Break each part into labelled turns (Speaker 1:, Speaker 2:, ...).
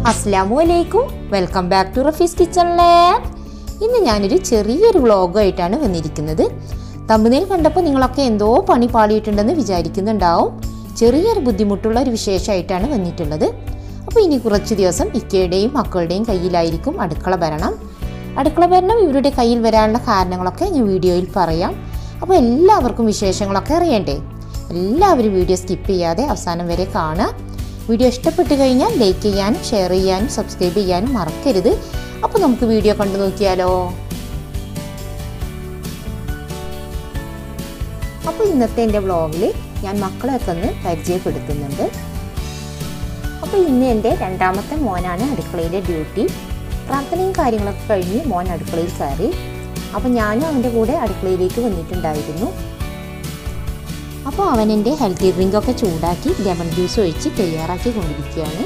Speaker 1: അസ്സാം വലൈക്കും welcome back to Rafi's kitchen lab ഇന്ന് ഞാനൊരു ചെറിയൊരു വ്ളോഗായിട്ടാണ് വന്നിരിക്കുന്നത് തമ്പുനയിൽ കണ്ടപ്പോൾ നിങ്ങളൊക്കെ എന്തോ പണി പാളിയിട്ടുണ്ടെന്ന് വിചാരിക്കുന്നുണ്ടാവും ചെറിയൊരു ബുദ്ധിമുട്ടുള്ള ഒരു വിശേഷമായിട്ടാണ് വന്നിട്ടുള്ളത് അപ്പോൾ ഇനി കുറച്ച് ദിവസം ഇക്കയുടെയും മക്കളുടെയും കയ്യിലായിരിക്കും അടുക്കള ഭരണം അടുക്കള ഭരണം ഇവരുടെ കയ്യിൽ വരാനുള്ള കാരണങ്ങളൊക്കെ ഞാൻ വീഡിയോയിൽ പറയാം അപ്പോൾ എല്ലാവർക്കും വിശേഷങ്ങളൊക്കെ അറിയണ്ടേ എല്ലാവരും വീഡിയോ സ്കിപ്പ് ചെയ്യാതെ അവസാനം വരെ കാണുക വീഡിയോ ഇഷ്ടപ്പെട്ട് കഴിഞ്ഞാൽ ലൈക്ക് ചെയ്യാനും ഷെയർ ചെയ്യാനും സബ്സ്ക്രൈബ് ചെയ്യാനും മറക്കരുത് അപ്പോൾ നമുക്ക് വീഡിയോ കണ്ടു നോക്കിയാലോ അപ്പോൾ ഇന്നത്തെ എൻ്റെ വ്ളോഗിൽ ഞാൻ മക്കളെയൊക്കെ ഒന്ന് പരിചയപ്പെടുത്തുന്നുണ്ട് അപ്പോൾ ഇന്ന് എൻ്റെ രണ്ടാമത്തെ മോനാണ് അടുക്കളയിലെ ഡ്യൂട്ടി പ്രാർത്ഥനയും കാര്യങ്ങളൊക്കെ കഴിഞ്ഞ് മോൻ അടുക്കളയിൽ കയറി അപ്പോൾ ഞാനും അവൻ്റെ കൂടെ അടുക്കളയിലേക്ക് വന്നിട്ടുണ്ടായിരുന്നു അപ്പോൾ അവൻ എൻ്റെ ഹെൽത്തി ഡ്രിങ്കൊക്കെ ചൂടാക്കി ലെമൺ ജ്യൂസ് ഒഴിച്ച് തയ്യാറാക്കി കൊണ്ടിരിക്കുകയാണ്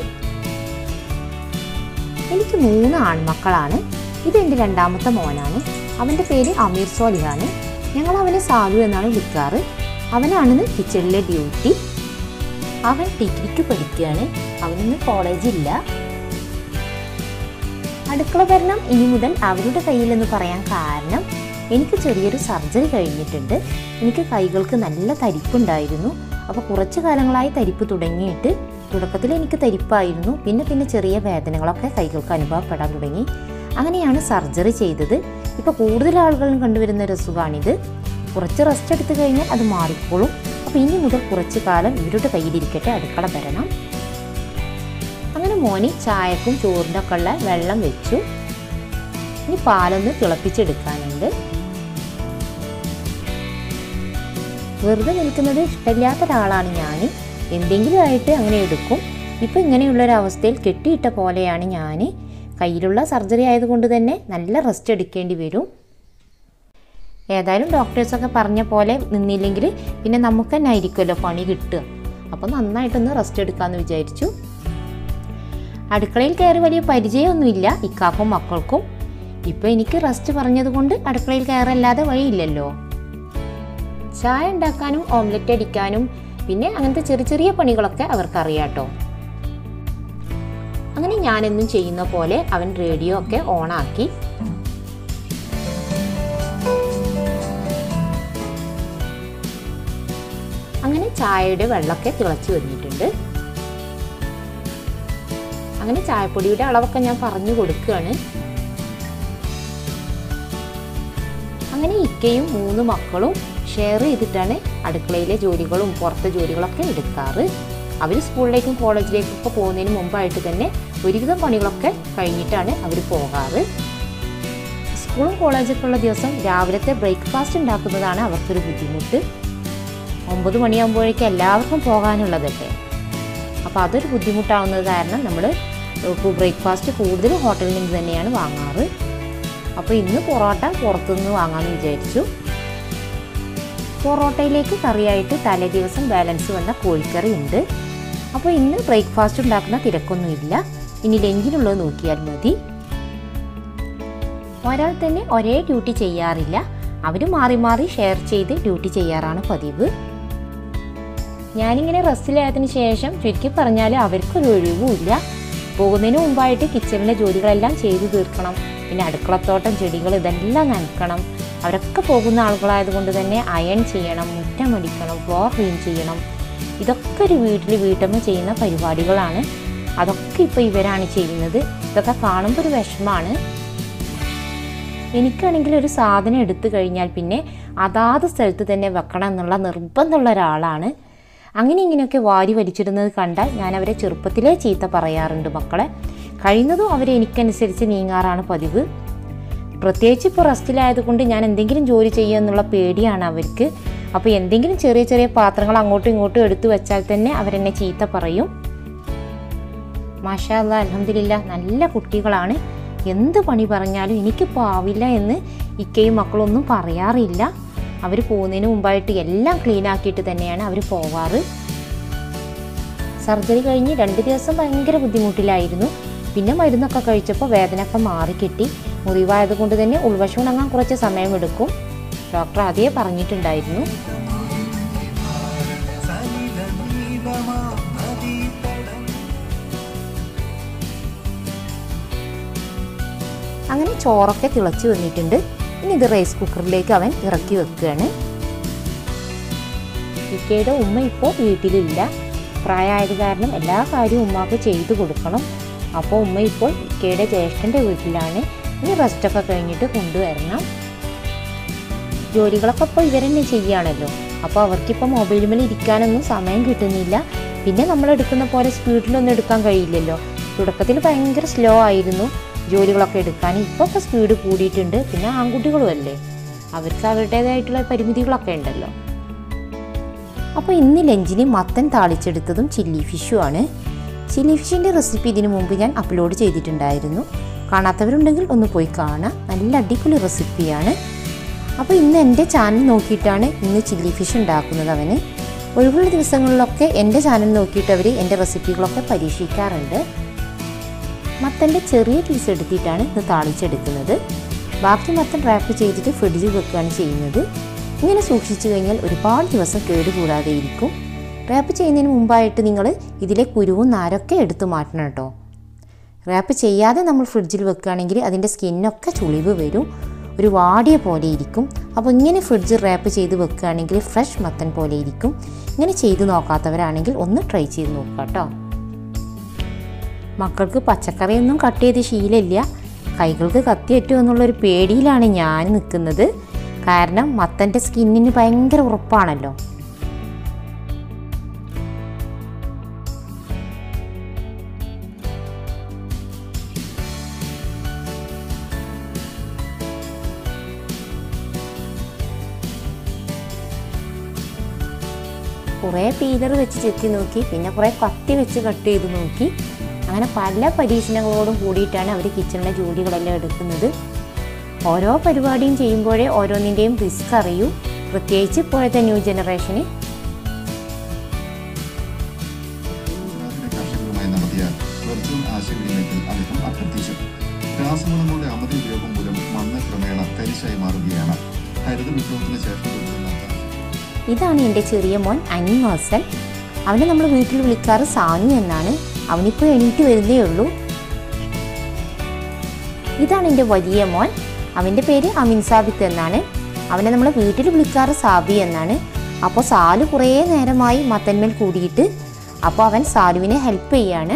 Speaker 1: എനിക്ക് മൂന്ന് ആൺമക്കളാണ് ഇത് എൻ്റെ രണ്ടാമത്തെ മോനാണ് അവൻ്റെ പേര് അമീർ സോലിഹാണ് ഞങ്ങൾ അവനെ സാലു എന്നാണ് വിളിക്കാറ് അവനാണ് കിച്ചണിലെ ഡ്യൂട്ടി അവൻ ഡിഗ്രിക്ക് പഠിക്കുകയാണ് അവനിന്ന് കോളേജില്ല അടുക്കള ഭരണം ഇനി മുതൽ അവരുടെ കയ്യിലെന്ന് പറയാൻ കാരണം എനിക്ക് ചെറിയൊരു സർജറി കഴിഞ്ഞിട്ടുണ്ട് എനിക്ക് കൈകൾക്ക് നല്ല തരിപ്പുണ്ടായിരുന്നു അപ്പോൾ കുറച്ച് കാലങ്ങളായി തരിപ്പ് തുടങ്ങിയിട്ട് തുടക്കത്തിൽ എനിക്ക് തരിപ്പായിരുന്നു പിന്നെ പിന്നെ ചെറിയ വേദനകളൊക്കെ കൈകൾക്ക് അനുഭവപ്പെടാൻ തുടങ്ങി അങ്ങനെയാണ് സർജറി ചെയ്തത് ഇപ്പോൾ കൂടുതൽ ആളുകളും കണ്ടുവരുന്ന ഒരു അസുഖമാണിത് കുറച്ച് റെസ്റ്റ് എടുത്തു കഴിഞ്ഞാൽ അത് മാറിക്കോളും അപ്പോൾ ഇനി മുതൽ കുറച്ച് കാലം ഇവരുടെ കയ്യിലിരിക്കട്ടെ അടുക്കള ഭരണം അങ്ങനെ മോനി ചായക്കും ചോറിൻ്റെ ഒക്കെ ഉള്ള വെള്ളം വെച്ചു ഇനി പാലൊന്ന് തിളപ്പിച്ചെടുക്കാനുണ്ട് വെറുതെ നിൽക്കുന്നത് ഇഷ്ടമില്ലാത്ത ഒരാളാണ് ഞാൻ എന്തെങ്കിലും ആയിട്ട് അങ്ങനെ എടുക്കും ഇപ്പം ഇങ്ങനെയുള്ളൊരവസ്ഥയിൽ കെട്ടിയിട്ട പോലെയാണ് ഞാൻ കയ്യിലുള്ള സർജറി ആയതുകൊണ്ട് തന്നെ നല്ല റെസ്റ്റ് എടുക്കേണ്ടി വരും ഏതായാലും ഡോക്ടേഴ്സൊക്കെ പറഞ്ഞ പോലെ നിന്നില്ലെങ്കിൽ പിന്നെ നമുക്ക് തന്നെ ആയിരിക്കുമല്ലോ പണി കിട്ടുക അപ്പോൾ നന്നായിട്ടൊന്ന് റെസ്റ്റ് എടുക്കാമെന്ന് വിചാരിച്ചു അടുക്കളയിൽ കയറി വലിയ പരിചയമൊന്നുമില്ല ഇക്കാക്കും മക്കൾക്കും ഇപ്പോൾ എനിക്ക് റെസ്റ്റ് പറഞ്ഞതുകൊണ്ട് അടുക്കളയിൽ കയറല്ലാതെ വഴിയില്ലല്ലോ ചായ ഉണ്ടാക്കാനും ഓംലെറ്റ് അടിക്കാനും പിന്നെ അങ്ങനത്തെ ചെറിയ ചെറിയ പണികളൊക്കെ അവർക്കറിയാട്ടോ അങ്ങനെ ഞാനെന്നും ചെയ്യുന്ന പോലെ അവൻ റേഡിയോ ഒക്കെ ഓണാക്കി അങ്ങനെ ചായയുടെ വെള്ളമൊക്കെ തിളച്ച് വന്നിട്ടുണ്ട് അങ്ങനെ ചായപ്പൊടിയുടെ അളവൊക്കെ ഞാൻ പറഞ്ഞു കൊടുക്കുകയാണ് അങ്ങനെ ഇക്കയും മൂന്ന് മക്കളും ഷെയർ ചെയ്തിട്ടാണ് അടുക്കളയിലെ ജോലികളും പുറത്തെ ജോലികളൊക്കെ എടുക്കാറ് അവർ സ്കൂളിലേക്കും കോളേജിലേക്കും ഒക്കെ പോകുന്നതിന് മുമ്പായിട്ട് തന്നെ ഒരുവിധം പണികളൊക്കെ കഴിഞ്ഞിട്ടാണ് അവർ പോകാറ് സ്കൂളും കോളേജൊക്കെ ഉള്ള ദിവസം രാവിലത്തെ ബ്രേക്ക്ഫാസ്റ്റ് ഉണ്ടാക്കുന്നതാണ് അവർക്കൊരു ബുദ്ധിമുട്ട് ഒമ്പത് മണിയാകുമ്പോഴേക്കും എല്ലാവർക്കും പോകാനുള്ളതല്ലേ അപ്പോൾ അതൊരു ബുദ്ധിമുട്ടാവുന്നത് കാരണം നമ്മൾ ബ്രേക്ക്ഫാസ്റ്റ് കൂടുതലും ഹോട്ടലിൽ നിന്ന് തന്നെയാണ് വാങ്ങാറ് അപ്പോൾ ഇന്ന് പൊറോട്ട പുറത്തുനിന്ന് വാങ്ങാമെന്ന് വിചാരിച്ചു പൊറോട്ടയിലേക്ക് കറിയായിട്ട് തലേ ദിവസം ബാലൻസ് വന്ന കോഴിക്കറി ഉണ്ട് അപ്പോൾ ഇന്ന് ബ്രേക്ക്ഫാസ്റ്റ് ഉണ്ടാക്കുന്ന തിരക്കൊന്നുമില്ല ഇനി ലഞ്ചിനുള്ളത് നോക്കിയാൽ മതി ഒരാൾ തന്നെ ഒരേ ഡ്യൂട്ടി ചെയ്യാറില്ല അവർ മാറി മാറി ഷെയർ ചെയ്ത് ഡ്യൂട്ടി ചെയ്യാറാണ് പതിവ് ഞാനിങ്ങനെ റെസ്റ്റിലായതിനു ശേഷം ചുരുക്കി പറഞ്ഞാൽ അവർക്കൊരു ഒഴിവുമില്ല പോകുന്നതിന് മുമ്പായിട്ട് കിച്ചണിലെ ജോലികളെല്ലാം ചെയ്തു തീർക്കണം പിന്നെ അടുക്കളത്തോട്ടം ചെടികൾ ഇതെല്ലാം നനക്കണം അവരൊക്കെ പോകുന്ന ആളുകളായതുകൊണ്ട് തന്നെ അയൺ ചെയ്യണം മുറ്റമടിക്കണം ഫ്ലോർ ക്ലീൻ ചെയ്യണം ഇതൊക്കെ ഒരു വീട്ടിൽ വീട്ടമ്മ ചെയ്യുന്ന പരിപാടികളാണ് അതൊക്കെ ഇപ്പോൾ ഇവരാണ് ചെയ്യുന്നത് ഇതൊക്കെ കാണുമ്പോൾ ഒരു വിഷമമാണ് എനിക്കാണെങ്കിൽ ഒരു സാധനം എടുത്തു കഴിഞ്ഞാൽ പിന്നെ അതാത് സ്ഥലത്ത് തന്നെ വെക്കണം എന്നുള്ള നിർബന്ധമുള്ള ഒരാളാണ് അങ്ങനെ ഇങ്ങനെയൊക്കെ വാരി വലിച്ചിടുന്നത് കണ്ടാൽ ഞാൻ അവരെ ചെറുപ്പത്തിലേ ചീത്ത പറയാറുണ്ട് മക്കളെ കഴിയുന്നതും അവരെ എനിക്കനുസരിച്ച് നീങ്ങാറാണ് പതിവ് പ്രത്യേകിച്ച് ഇപ്പോൾ റെസ്റ്റിലായതുകൊണ്ട് ഞാൻ എന്തെങ്കിലും ജോലി ചെയ്യുക എന്നുള്ള പേടിയാണ് അവർക്ക് അപ്പോൾ എന്തെങ്കിലും ചെറിയ ചെറിയ പാത്രങ്ങൾ അങ്ങോട്ടും ഇങ്ങോട്ടും എടുത്തു വെച്ചാൽ തന്നെ അവരെന്നെ ചീത്ത പറയും മാഷാ അല്ലാ അലഹമില്ല നല്ല കുട്ടികളാണ് എന്ത് പണി പറഞ്ഞാലും എനിക്കിപ്പോൾ ആവില്ല എന്ന് ഇക്കയും മക്കളൊന്നും പറയാറില്ല അവർ പോകുന്നതിന് മുമ്പായിട്ട് എല്ലാം ക്ലീൻ ആക്കിയിട്ട് തന്നെയാണ് അവർ പോവാറ് സർജറി കഴിഞ്ഞ് രണ്ട് ദിവസം ഭയങ്കര ബുദ്ധിമുട്ടിലായിരുന്നു പിന്നെ മരുന്നൊക്കെ കഴിച്ചപ്പോൾ വേദനയൊക്കെ മാറിക്കിട്ടി മുറിവായത് കൊണ്ട് തന്നെ ഉൾവശം ഉണങ്ങാൻ കുറച്ച് സമയമെടുക്കും ഡോക്ടർ അതേ പറഞ്ഞിട്ടുണ്ടായിരുന്നു ചോറൊക്കെ തിളച്ച് വന്നിട്ടുണ്ട് ഇനി ഇത് റൈസ് കുക്കറിലേക്ക് അവൻ ഇറക്കി വെക്കുകയാണ് ഇക്കയുടെ ഉമ്മ ഇപ്പോൾ വീട്ടിലില്ല പ്രായമായത് കാരണം എല്ലാ കാര്യവും ഉമ്മാക്ക് ചെയ്തു കൊടുക്കണം അപ്പോൾ ഉമ്മ ഇപ്പോൾ ഇക്കയുടെ ജ്യേഷ്ഠൻ്റെ വീട്ടിലാണ് ഇനി റെസ്റ്റൊക്കെ കഴിഞ്ഞിട്ട് കൊണ്ടുവരണം ജോലികളൊക്കെ ഇപ്പോൾ ഇവരെന്നെ ചെയ്യുകയാണല്ലോ അപ്പോൾ അവർക്കിപ്പോൾ മൊബൈൽ മേൽ ഇരിക്കാനൊന്നും സമയം കിട്ടുന്നില്ല പിന്നെ നമ്മൾ എടുക്കുന്ന പോലെ സ്പീഡിലൊന്നും എടുക്കാൻ കഴിയില്ലല്ലോ തുടക്കത്തിൽ ഭയങ്കര സ്ലോ ആയിരുന്നു ജോലികളൊക്കെ എടുക്കാൻ ഇപ്പോൾ ഒക്കെ സ്പീഡ് കൂടിയിട്ടുണ്ട് പിന്നെ ആൺകുട്ടികളും അല്ലേ അവർക്ക് അവരുടേതായിട്ടുള്ള പരിമിതികളൊക്കെ ഉണ്ടല്ലോ അപ്പോൾ ഇന്ന് ലഞ്ചിന് മത്തൻ താളിച്ചെടുത്തതും ചില്ലി ഫിഷും ആണ് ചില്ലി ഫിഷിൻ്റെ റെസിപ്പി ഇതിനു മുമ്പ് ഞാൻ അപ്ലോഡ് ചെയ്തിട്ടുണ്ടായിരുന്നു കാണാത്തവരുണ്ടെങ്കിൽ ഒന്ന് പോയി കാണാം നല്ല അടിപൊളി റെസിപ്പിയാണ് അപ്പോൾ ഇന്ന് എൻ്റെ ചാനൽ നോക്കിയിട്ടാണ് ഇന്ന് ചില്ലി ഫിഷ് ഉണ്ടാക്കുന്നത് അവന് ഒഴിവുള്ള ദിവസങ്ങളിലൊക്കെ എൻ്റെ ചാനൽ നോക്കിയിട്ട് അവർ എൻ്റെ റെസിപ്പികളൊക്കെ പരീക്ഷിക്കാറുണ്ട് മത്തൻ്റെ ചെറിയ പീസ് എടുത്തിട്ടാണ് ഇന്ന് താളിച്ചെടുക്കുന്നത് ബാക്കി മത്തൻ റാപ്പ് ചെയ്തിട്ട് ഫ്രിഡ്ജിൽ വെക്കുകയാണ് ചെയ്യുന്നത് ഇങ്ങനെ സൂക്ഷിച്ചു കഴിഞ്ഞാൽ ഒരുപാട് ദിവസം കേടുകൂടാതെ ഇരിക്കും റാപ്പ് ചെയ്യുന്നതിന് മുമ്പായിട്ട് നിങ്ങൾ ഇതിലെ കുരുവും നാരൊക്കെ എടുത്തു മാറ്റണം കേട്ടോ റാപ്പ് ചെയ്യാതെ നമ്മൾ ഫ്രിഡ്ജിൽ വെക്കുകയാണെങ്കിൽ അതിൻ്റെ സ്കിന്നൊക്കെ ചുളിവ് വരും ഒരു വാടിയ പോലെ ഇരിക്കും അപ്പോൾ ഇങ്ങനെ ഫ്രിഡ്ജിൽ റാപ്പ് ചെയ്ത് വെക്കുകയാണെങ്കിൽ ഫ്രഷ് മത്തൻ പോലെ ഇരിക്കും ഇങ്ങനെ ചെയ്ത് നോക്കാത്തവരാണെങ്കിൽ ഒന്ന് ട്രൈ ചെയ്ത് നോക്കുക കേട്ടോ മക്കൾക്ക് പച്ചക്കറിയൊന്നും കട്ട് ചെയ്ത് ശീലമില്ല കൈകൾക്ക് കത്തിയറ്റോ എന്നുള്ളൊരു പേടിയിലാണ് ഞാൻ നിൽക്കുന്നത് കാരണം മത്തൻ്റെ സ്കിന്നിന് ഭയങ്കര ഉറപ്പാണല്ലോ കുറേ പീലർ വെച്ച് ചെത്തി നോക്കി പിന്നെ കുറേ കത്തി വെച്ച് കട്ട് ചെയ്ത് നോക്കി അങ്ങനെ പല പരീക്ഷണങ്ങളോടും കൂടിയിട്ടാണ് അവർ കിച്ചണിലെ ജോലികളെല്ലാം എടുക്കുന്നത് ഓരോ പരിപാടിയും ചെയ്യുമ്പോഴേ ഓരോന്നിൻ്റെയും റിസ്ക് അറിയൂ പ്രത്യേകിച്ച് ഇപ്പോഴത്തെ ന്യൂ ജനറേഷന്
Speaker 2: കർഷകരുമായി നടത്തിയ വെർച്വൽ ആശയവിനിമയത്തിൽ അദ്ദേഹം അഭ്യർത്ഥിച്ചു രാസവളങ്ങളുടെ അമിത ഉപയോഗം മൂലം മണ്ണ് ക്രമേണ തരിശായി മാറുകയാണ് ഹരിത വിപ്ലവത്തിന് ശേഷം കൊണ്ടുവന്ന
Speaker 1: ഇതാണ് എൻ്റെ ചെറിയ മോൻ അനിമോസൽ അവനെ നമ്മൾ വീട്ടിൽ വിളിക്കാറ് സാനു എന്നാണ് അവനിപ്പോൾ എണീറ്റ് വരുന്നേ ഉള്ളൂ ഇതാണ് എൻ്റെ വലിയ മോൻ അവൻ്റെ പേര് അമിൻ സാബിത്ത് എന്നാണ് അവനെ നമ്മൾ വീട്ടിൽ വിളിക്കാറ് സാബി എന്നാണ് അപ്പോൾ സാലു കുറേ നേരമായി മത്തന്മേൽ കൂടിയിട്ട് അപ്പോൾ അവൻ സാലുവിനെ ഹെൽപ്പ് ചെയ്യാണ്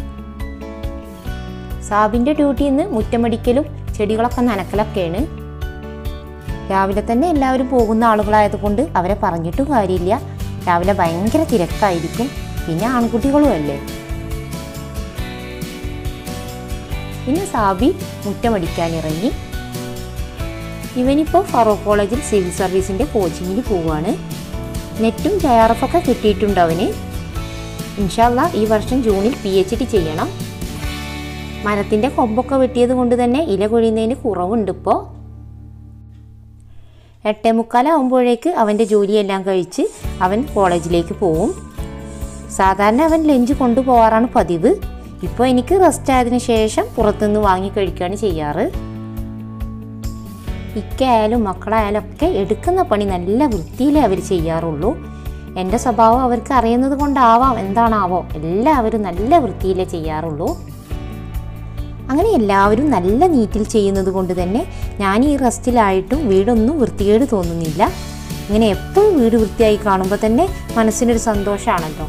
Speaker 1: സാബിൻ്റെ ഡ്യൂട്ടി ഇന്ന് മുറ്റമടിക്കലും ചെടികളൊക്കെ നനക്കലൊക്കെയാണ് രാവിലെ തന്നെ എല്ലാവരും പോകുന്ന ആളുകളായതുകൊണ്ട് അവരെ പറഞ്ഞിട്ടും കാര്യമില്ല രാവിലെ ഭയങ്കര തിരക്കായിരിക്കും പിന്നെ ആൺകുട്ടികളും അല്ലേ പിന്നെ സാബി മുറ്റമടിക്കാനിറങ്ങി ഇവനിപ്പോൾ ഫറൂഖ് കോളേജിൽ സിവിൽ സർവീസിൻ്റെ കോച്ചിങ്ങിന് പോവുകയാണ് നെറ്റും ജെ ആർ എഫ് ഒക്കെ കിട്ടിയിട്ടുണ്ട് അവന് ഇൻഷാല്ല ഈ വർഷം ജൂണിൽ പി എച്ച് ഡി ചെയ്യണം മരത്തിൻ്റെ കൊമ്പൊക്കെ വെട്ടിയത് കൊണ്ട് തന്നെ ഇല കൊഴിയുന്നതിന് കുറവുണ്ട് ഇപ്പോൾ എട്ടേ മുക്കാലാവുമ്പോഴേക്ക് അവൻ്റെ ജോലിയെല്ലാം കഴിച്ച് അവൻ കോളേജിലേക്ക് പോവും സാധാരണ അവൻ ലഞ്ച് കൊണ്ടുപോകാറാണ് പതിവ് ഇപ്പോൾ എനിക്ക് റെസ്റ്റ് ആയതിനു ശേഷം പുറത്തുനിന്ന് വാങ്ങി കഴിക്കുകയാണ് ചെയ്യാറ് ഇക്കയായാലും മക്കളായാലും ഒക്കെ എടുക്കുന്ന പണി നല്ല വൃത്തിയിലേ അവർ ചെയ്യാറുള്ളൂ എൻ്റെ സ്വഭാവം അവർക്ക് അറിയുന്നത് കൊണ്ടാവാം എന്താണാവോ എല്ലാവരും നല്ല വൃത്തിയിലേ ചെയ്യാറുള്ളൂ അങ്ങനെ എല്ലാവരും നല്ല നീറ്റിൽ ചെയ്യുന്നത് കൊണ്ട് തന്നെ ഞാൻ ഈ റെസ്റ്റിലായിട്ടും വീടൊന്നും വൃത്തികേട് തോന്നുന്നില്ല ഇങ്ങനെ എപ്പോഴും വീട് വൃത്തിയായി കാണുമ്പോൾ തന്നെ മനസ്സിനൊരു സന്തോഷമാണല്ലോ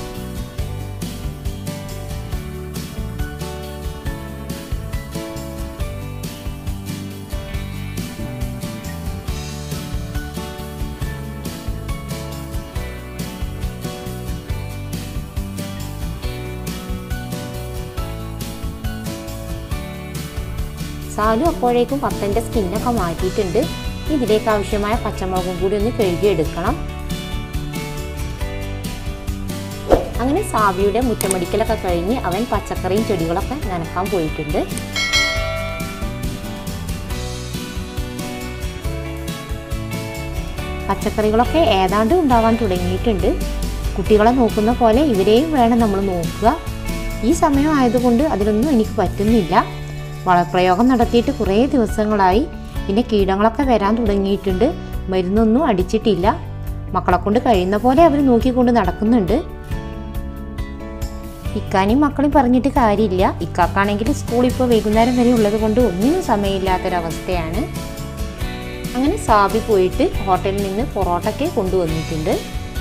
Speaker 1: സാലു അപ്പോഴേക്കും പത്തൻ്റെ സ്കിന്നൊക്കെ മാറ്റിയിട്ടുണ്ട് ഇതിലേക്ക് ആവശ്യമായ പച്ചമുളകും കൂടി ഒന്ന് കഴുകിയെടുക്കണം അങ്ങനെ സാബിയുടെ മുറ്റമടിക്കലൊക്കെ കഴിഞ്ഞ് അവൻ പച്ചക്കറിയും ചെടികളൊക്കെ നനക്കാൻ പോയിട്ടുണ്ട് പച്ചക്കറികളൊക്കെ ഏതാണ്ട് ഉണ്ടാവാൻ തുടങ്ങിയിട്ടുണ്ട് കുട്ടികളെ നോക്കുന്ന പോലെ ഇവരെയും വേണം നമ്മൾ നോക്കുക ഈ സമയം ആയതുകൊണ്ട് അതിലൊന്നും എനിക്ക് പറ്റുന്നില്ല വളപ്രയോഗം നടത്തിയിട്ട് കുറേ ദിവസങ്ങളായി പിന്നെ കീടങ്ങളൊക്കെ വരാൻ തുടങ്ങിയിട്ടുണ്ട് മരുന്നൊന്നും അടിച്ചിട്ടില്ല മക്കളെ കൊണ്ട് കഴിയുന്ന പോലെ അവർ നോക്കിക്കൊണ്ട് നടക്കുന്നുണ്ട് ഇക്കാനെയും മക്കളെയും പറഞ്ഞിട്ട് കാര്യമില്ല ഇക്കാക്കാണെങ്കിൽ സ്കൂൾ ഇപ്പോൾ വൈകുന്നേരം വരെ ഉള്ളത് കൊണ്ട് ഒന്നിനും സമയമില്ലാത്തൊരവസ്ഥയാണ് അങ്ങനെ സാബി പോയിട്ട് ഹോട്ടലിൽ നിന്ന് പൊറോട്ടയ്ക്ക് കൊണ്ടുവന്നിട്ടുണ്ട്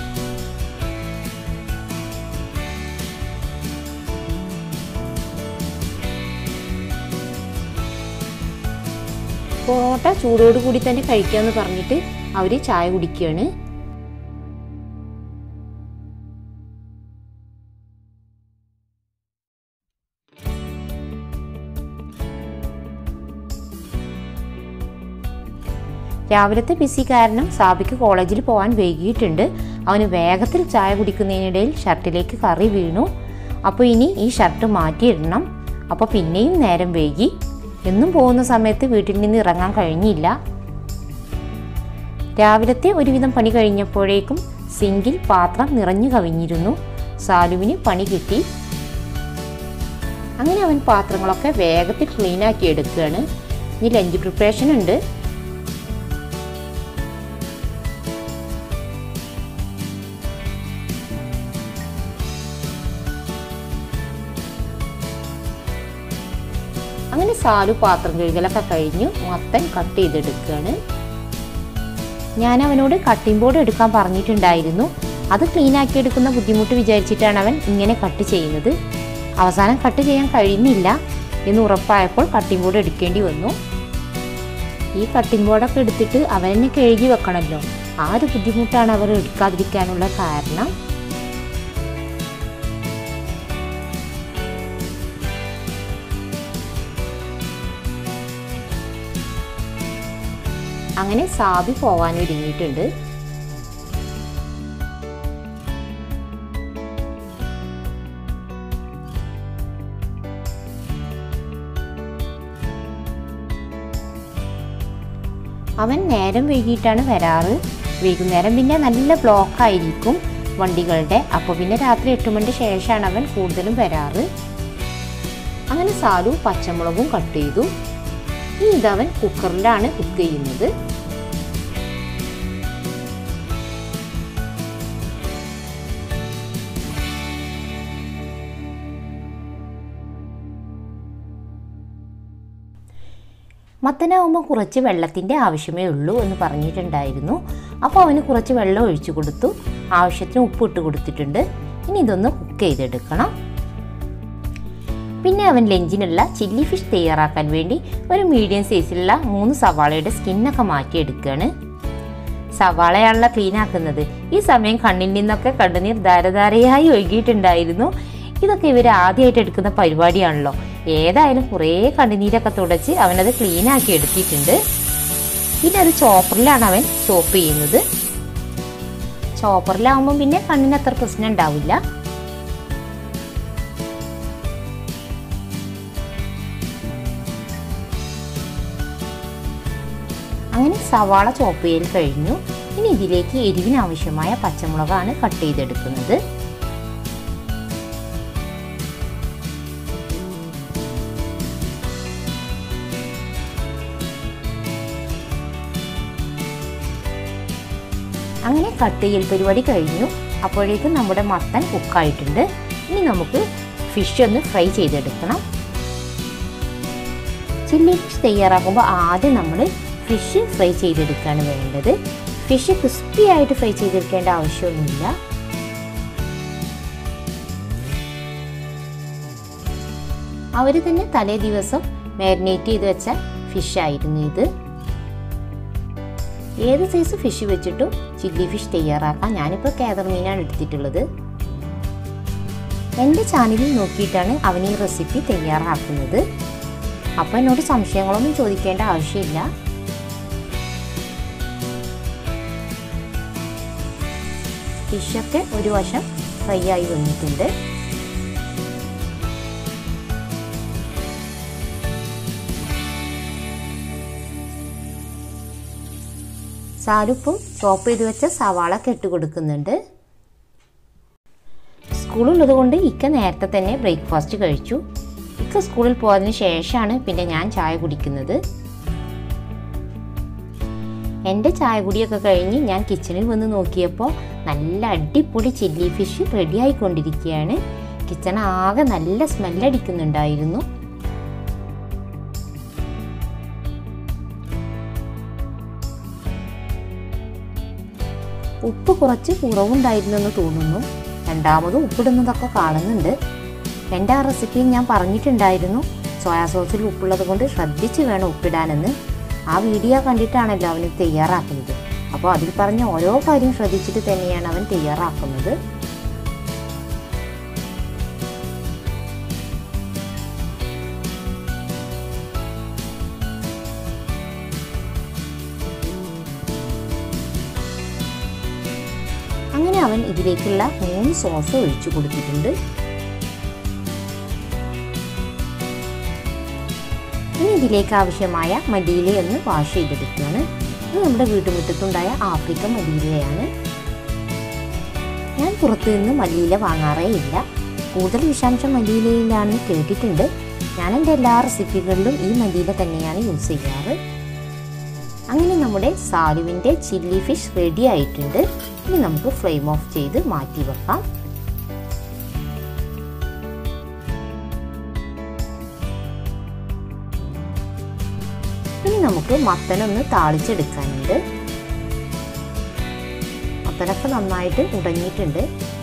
Speaker 1: പൊറോട്ട ചൂടോട് കൂടി തന്നെ കഴിക്കാമെന്ന് പറഞ്ഞിട്ട് അവർ ചായ കുടിക്കുകയാണ് രാവിലത്തെ ബിസി കാരണം സാബിക്ക് കോളേജിൽ പോകാൻ വൈകിയിട്ടുണ്ട് അവന് വേഗത്തിൽ ചായ കുടിക്കുന്നതിനിടയിൽ ഷർട്ടിലേക്ക് കറി വീണു അപ്പോൾ ഇനി ഈ ഷർട്ട് മാറ്റിയിടണം അപ്പോൾ പിന്നെയും നേരം വൈകി എന്നും പോകുന്ന സമയത്ത് വീട്ടിൽ നിന്ന് ഇറങ്ങാൻ കഴിഞ്ഞില്ല രാവിലത്തെ ഒരുവിധം പണി കഴിഞ്ഞപ്പോഴേക്കും സിങ്കിൽ പാത്രം നിറഞ്ഞു കവിഞ്ഞിരുന്നു സാലുവിന് പണി കിട്ടി അങ്ങനെ അവൻ പാത്രങ്ങളൊക്കെ വേഗത്തിൽ ക്ലീനാക്കി എടുക്കുകയാണ് ഇനി ലഞ്ച് പ്രിപ്പറേഷൻ ഉണ്ട് അങ്ങനെ സാലു പാത്രം കഴുകലൊക്കെ കഴിഞ്ഞു മത്തൻ കട്ട് ചെയ്തെടുക്കുകയാണ് ഞാൻ അവനോട് കട്ടിംഗ് ബോർഡ് എടുക്കാൻ പറഞ്ഞിട്ടുണ്ടായിരുന്നു അത് ക്ലീൻ ആക്കി എടുക്കുന്ന ബുദ്ധിമുട്ട് വിചാരിച്ചിട്ടാണ് അവൻ ഇങ്ങനെ കട്ട് ചെയ്യുന്നത് അവസാനം കട്ട് ചെയ്യാൻ കഴിയുന്നില്ല എന്ന് ഉറപ്പായപ്പോൾ കട്ടിംഗ് ബോർഡ് എടുക്കേണ്ടി വന്നു ഈ കട്ടിംഗ് ബോർഡൊക്കെ എടുത്തിട്ട് അവൻ തന്നെ കഴുകി വെക്കണമല്ലോ ആ ഒരു ബുദ്ധിമുട്ടാണ് അവർ എടുക്കാതിരിക്കാനുള്ള കാരണം അങ്ങനെ സാബി പോവാൻ ഒരുങ്ങിയിട്ടുണ്ട് അവൻ നേരം വൈകിട്ടാണ് വരാറ് വൈകുന്നേരം പിന്നെ നല്ല ബ്ലോക്ക് ആയിരിക്കും വണ്ടികളുടെ അപ്പോൾ പിന്നെ രാത്രി എട്ട് മണിക്ക് ശേഷമാണ് അവൻ കൂടുതലും വരാറ് അങ്ങനെ സാലു പച്ചമുളകും കട്ട് ചെയ്തു ഇനി ഇതവൻ കുക്കറിലാണ് കുക്ക് ചെയ്യുന്നത് മത്തനാവുമ്പോൾ കുറച്ച് വെള്ളത്തിൻ്റെ ആവശ്യമേ ഉള്ളൂ എന്ന് പറഞ്ഞിട്ടുണ്ടായിരുന്നു അപ്പോൾ അവന് കുറച്ച് വെള്ളം ഒഴിച്ചു കൊടുത്തു ആവശ്യത്തിന് ഉപ്പ് ഇട്ട് കൊടുത്തിട്ടുണ്ട് ഇനി ഇതൊന്ന് കുക്ക് ചെയ്തെടുക്കണം പിന്നെ അവൻ ലഞ്ചിനുള്ള ചില്ലി ഫിഷ് തയ്യാറാക്കാൻ വേണ്ടി ഒരു മീഡിയം സൈസിലുള്ള മൂന്ന് സവാളയുടെ സ്കിന്നൊക്കെ മാറ്റിയെടുക്കുകയാണ് സവാളയാണല്ലോ ക്ലീൻ ആക്കുന്നത് ഈ സമയം കണ്ണിൽ നിന്നൊക്കെ കണ്ണുനീർ ധാരധാരയായി ഒഴുകിയിട്ടുണ്ടായിരുന്നു ഇതൊക്കെ ഇവർ ആദ്യമായിട്ട് എടുക്കുന്ന പരിപാടിയാണല്ലോ ഏതായാലും കുറേ കണ്ണുനീരൊക്കെ തുടച്ച് അവനത് ക്ലീൻ ആക്കി എടുത്തിട്ടുണ്ട് പിന്നെ അത് ചോപ്പറിലാണ് അവൻ ചോപ്പ് ചെയ്യുന്നത് ചോപ്പറിലാവുമ്പോൾ പിന്നെ കണ്ണിന് അത്ര പ്രശ്നം ഉണ്ടാവില്ല അങ്ങനെ സവാള ചോപ്പ് ചെയ്യൽ കഴിഞ്ഞു ഇനി ഇതിലേക്ക് എരിവിന് ആവശ്യമായ പച്ചമുളകാണ് കട്ട് ചെയ്തെടുക്കുന്നത് അങ്ങനെ കട്ട് ചെയ്യൽ പരിപാടി കഴിഞ്ഞു അപ്പോഴേക്കും നമ്മുടെ മത്തൻ കുക്കായിട്ടുണ്ട് ഇനി നമുക്ക് ഫിഷ് ഒന്ന് ഫ്രൈ ചെയ്തെടുക്കണം ചില്ലി ഫിഷ് തയ്യാറാക്കുമ്പോൾ ആദ്യം നമ്മൾ ഫിഷ് ഫ്രൈ ചെയ്തെടുക്കുകയാണ് വേണ്ടത് ഫിഷ് ക്രിസ്പി ആയിട്ട് ഫ്രൈ ചെയ്തെടുക്കേണ്ട ആവശ്യമൊന്നുമില്ല അവർ തന്നെ തലേ ദിവസം മാരിനേറ്റ് ചെയ്ത് വെച്ച ഫിഷ് ആയിരുന്നു ഇത് ഏത് സൈസ് ഫിഷ് വെച്ചിട്ടും ചില്ലി ഫിഷ് തയ്യാറാക്കാം ഞാനിപ്പോൾ കേദർ മീനാണ് എടുത്തിട്ടുള്ളത് എൻ്റെ ചാനലിൽ നോക്കിയിട്ടാണ് അവൻ ഈ റെസിപ്പി തയ്യാറാക്കുന്നത് അപ്പോൾ എന്നോട് സംശയങ്ങളൊന്നും ചോദിക്കേണ്ട ആവശ്യമില്ല ഫിഷൊക്കെ ഒരു വശം ഫ്രൈ ആയി വന്നിട്ടുണ്ട് സാലുപ്പും ചോപ്പ് ചെയ്ത് വെച്ച സവാള കെട്ട് കൊടുക്കുന്നുണ്ട് സ്കൂളുള്ളത് കൊണ്ട് ഇക്ക നേരത്തെ തന്നെ ബ്രേക്ക്ഫാസ്റ്റ് കഴിച്ചു ഇക്ക സ്കൂളിൽ പോയതിന് ശേഷമാണ് പിന്നെ ഞാൻ ചായ കുടിക്കുന്നത് എൻ്റെ ചായ കുടിയൊക്കെ കഴിഞ്ഞ് ഞാൻ കിച്ചണിൽ വന്ന് നോക്കിയപ്പോൾ നല്ല അടിപൊളി ചില്ലി ഫിഷ് റെഡി ആയിക്കൊണ്ടിരിക്കുകയാണ് കിച്ചൺ ആകെ നല്ല സ്മെല്ലടിക്കുന്നുണ്ടായിരുന്നു ഉപ്പ് കുറച്ച് കുറവുണ്ടായിരുന്നെന്ന് തോന്നുന്നു രണ്ടാമത് ഉപ്പിടുന്നതൊക്കെ കാണുന്നുണ്ട് എൻ്റെ ആ റെസിപ്പിയും ഞാൻ പറഞ്ഞിട്ടുണ്ടായിരുന്നു സോയാ സോസിൽ ഉപ്പുള്ളത് കൊണ്ട് ശ്രദ്ധിച്ച് വേണം ഉപ്പിടാനെന്ന് ആ വീഡിയോ കണ്ടിട്ടാണല്ലോ അവന് തയ്യാറാക്കുന്നത് അപ്പോൾ അതിൽ പറഞ്ഞ ഓരോ കാര്യം ശ്രദ്ധിച്ചിട്ട് തന്നെയാണ് അവൻ തയ്യാറാക്കുന്നത് അങ്ങനെ അവൻ ഇതിലേക്കുള്ള മൂന്ന് സോസ് ഒഴിച്ചു കൊടുത്തിട്ടുണ്ട് ഇനി ഇതിലേക്ക് ആവശ്യമായ മല്ലിയില ഒന്ന് വാഷ് ചെയ്തെടുക്കുകയാണ് ഇത് നമ്മുടെ വീട്ടുമുറ്റത്തുണ്ടായ ആഫ്രിക്കൻ മല്ലിയിലയാണ് ഞാൻ പുറത്തു നിന്ന് മല്ലിയില വാങ്ങാറേ ഇല്ല കൂടുതൽ വിഷാംശം മല്ലിയിലയിലാണെന്ന് കേട്ടിട്ടുണ്ട് ഞാൻ എൻ്റെ എല്ലാ റെസിപ്പികളിലും ഈ മല്ലിയില തന്നെയാണ് യൂസ് ചെയ്യാറ് അങ്ങനെ നമ്മുടെ സാലുവിൻ്റെ ചില്ലി ഫിഷ് റെഡി ആയിട്ടുണ്ട് ഇനി നമുക്ക് ഫ്ലെയിം ഓഫ് ചെയ്ത് മാറ്റി വെക്കാം ഇനി നമുക്ക് മത്തനൊന്ന് താളിച്ചെടുക്കാനുണ്ട് മത്തനൊക്കെ നന്നായിട്ട് ഉടഞ്ഞിട്ടുണ്ട്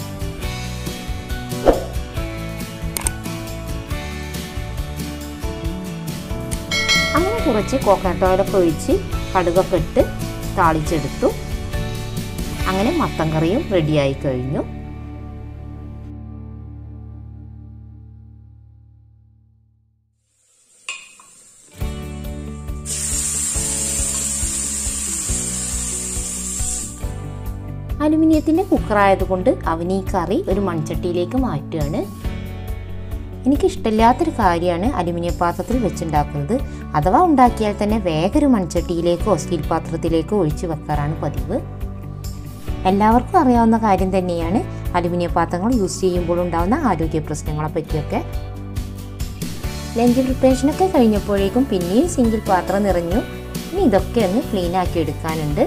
Speaker 1: അങ്ങനെ കുറച്ച് കോക്കനട്ട് ഓയിലൊക്കെ ഒഴിച്ച് കടുകൊക്കെ ഇട്ട് താളിച്ചെടുത്തു അങ്ങനെ മത്തൻ കറിയും റെഡിയായി കഴിഞ്ഞു അലുമിനിയത്തിൻ്റെ കുക്കറായതുകൊണ്ട് അവൻ ഈ കറി ഒരു മൺചട്ടിയിലേക്ക് മാറ്റുകയാണ് എനിക്കിഷ്ടമില്ലാത്തൊരു കാര്യമാണ് അലുമിനിയം പാത്രത്തിൽ വെച്ചുണ്ടാക്കുന്നത് അഥവാ ഉണ്ടാക്കിയാൽ തന്നെ വേഗം ഒരു മൺചട്ടിയിലേക്കോ സ്റ്റീൽ പാത്രത്തിലേക്കോ ഒഴിച്ച് വെക്കാറാണ് പതിവ് എല്ലാവർക്കും അറിയാവുന്ന കാര്യം തന്നെയാണ് അലുമിനിയം പാത്രങ്ങൾ യൂസ് ചെയ്യുമ്പോൾ ഉണ്ടാകുന്ന ആരോഗ്യ പ്രശ്നങ്ങളെ പറ്റിയൊക്കെ ലഞ്ച് പ്രിപ്പറേഷനൊക്കെ കഴിഞ്ഞപ്പോഴേക്കും പിന്നെയും സിംഗിൾ പാത്രം നിറഞ്ഞു ഇനി ഇതൊക്കെ ഒന്ന് ക്ലീൻ ആക്കി എടുക്കാനുണ്ട്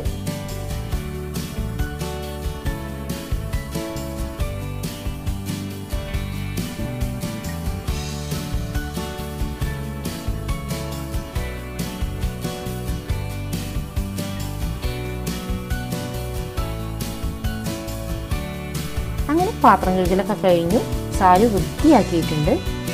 Speaker 1: അങ്ങനെ പാത്രം കഴുകലൊക്കെ കഴിഞ്ഞു സാല് വൃത്തിയാക്കിയിട്ടുണ്ട്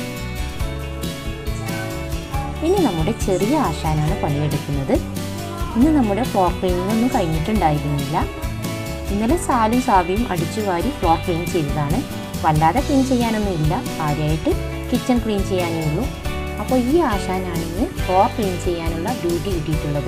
Speaker 1: ഇനി നമ്മുടെ ചെറിയ ആശാനാണ് പണിയെടുക്കുന്നത് ഇന്ന് നമ്മുടെ ഫ്ലോർ ക്ലീനിങ് ഒന്നും കഴിഞ്ഞിട്ടുണ്ടായിരുന്നില്ല ഇന്നലെ സാലും സാവിയും അടിച്ചു വാരി ഫ്ലോർ ക്ലീൻ ചെയ്തതാണ് വല്ലാതെ ക്ലീൻ ചെയ്യാനൊന്നും ഇല്ല കാര്യമായിട്ട് കിച്ചൺ ക്ലീൻ ചെയ്യാനേ ഉള്ളൂ അപ്പോൾ ഈ ആശാനാണ് ഇന്ന് ഫ്ലോർ ക്ലീൻ ചെയ്യാനുള്ള ഡ്യൂട്ടി കിട്ടിയിട്ടുള്ളത്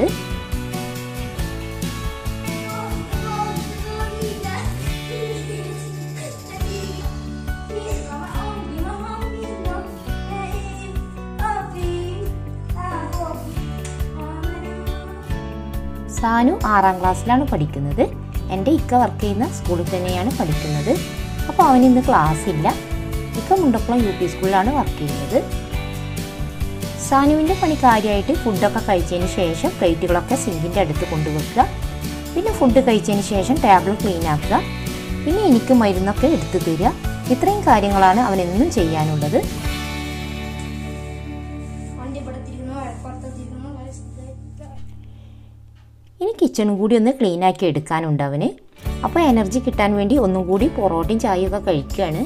Speaker 1: സാനു ആറാം ക്ലാസ്സിലാണ് പഠിക്കുന്നത് എൻ്റെ ഇക്ക വർക്ക് ചെയ്യുന്ന സ്കൂളിൽ തന്നെയാണ് പഠിക്കുന്നത് അപ്പോൾ അവന് ഇന്ന് ക്ലാസ് ഇല്ല ഇക്ക മുണ്ടക്കുളം യു പി സ്കൂളിലാണ് വർക്ക് ചെയ്യുന്നത് സാനുവിൻ്റെ പണി കാര്യമായിട്ട് ഫുഡൊക്കെ കഴിച്ചതിന് ശേഷം പ്ലേറ്റുകളൊക്കെ സിങ്കിൻ്റെ അടുത്ത് കൊണ്ടുവെക്കുക പിന്നെ ഫുഡ് കഴിച്ചതിന് ശേഷം ടേബിൾ ക്ലീൻ ആക്കുക പിന്നെ എനിക്ക് മരുന്നൊക്കെ എടുത്തു തരിക ഇത്രയും കാര്യങ്ങളാണ് അവൻ എന്നും ചെയ്യാനുള്ളത്
Speaker 3: വണ്ടി ഇവിടത്തിരിക്കുന്നു വഴപ്പുറത്തെത്തിരിക്കുന്നു
Speaker 1: ഇനി കിച്ചണും കൂടി ഒന്ന് ക്ലീൻ ആക്കി എടുക്കാനുണ്ട് അവന് അപ്പോൾ എനർജി കിട്ടാൻ വേണ്ടി ഒന്നും കൂടി പൊറോട്ടയും ചായയൊക്കെ കഴിക്കുകയാണ്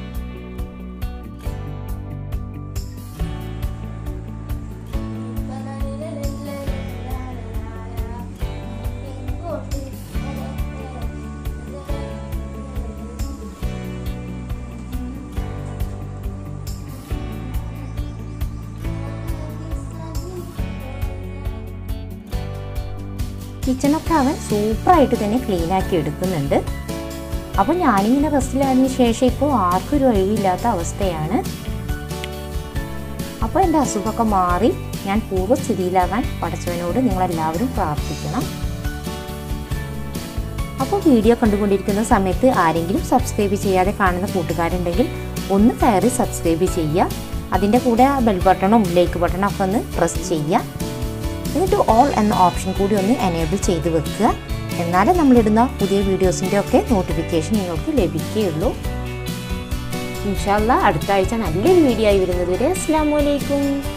Speaker 1: കിച്ചണൊക്കെ അവൻ സൂപ്പറായിട്ട് തന്നെ ക്ലീൻ ആക്കി എടുക്കുന്നുണ്ട് അപ്പോൾ ഞാനിങ്ങനെ റെസ്റ്റിലായതിനു ശേഷം ഇപ്പോൾ ആർക്കും ഒരു ഒഴിവില്ലാത്ത അവസ്ഥയാണ് അപ്പോൾ എൻ്റെ അസുഖമൊക്കെ മാറി ഞാൻ പൂർവ്വസ്ഥിതിയിലാകാൻ പഠിച്ചവനോട് നിങ്ങളെല്ലാവരും പ്രാർത്ഥിക്കണം അപ്പോൾ വീഡിയോ കണ്ടുകൊണ്ടിരിക്കുന്ന സമയത്ത് ആരെങ്കിലും സബ്സ്ക്രൈബ് ചെയ്യാതെ കാണുന്ന കൂട്ടുകാരുണ്ടെങ്കിൽ ഒന്ന് കയറി സബ്സ്ക്രൈബ് ചെയ്യുക അതിൻ്റെ കൂടെ ആ ബെൽ ബട്ടണും ലൈക്ക് ബട്ടണും ഒക്കെ ഒന്ന് പ്രസ് ചെയ്യുക എന്നിട്ട് ഓൾ എന്ന ഓപ്ഷൻ കൂടി ഒന്ന് എനേബിൾ ചെയ്ത് വെക്കുക എന്നാലേ നമ്മളിടുന്ന പുതിയ വീഡിയോസിൻ്റെ ഒക്കെ നോട്ടിഫിക്കേഷൻ നിങ്ങൾക്ക് ലഭിക്കുകയുള്ളൂ ഇൻഷാല്ല അടുത്ത ആഴ്ച നല്ലൊരു വീഡിയോ ആയി വരുന്നത് വരെ അസ്സാം വലൈക്കും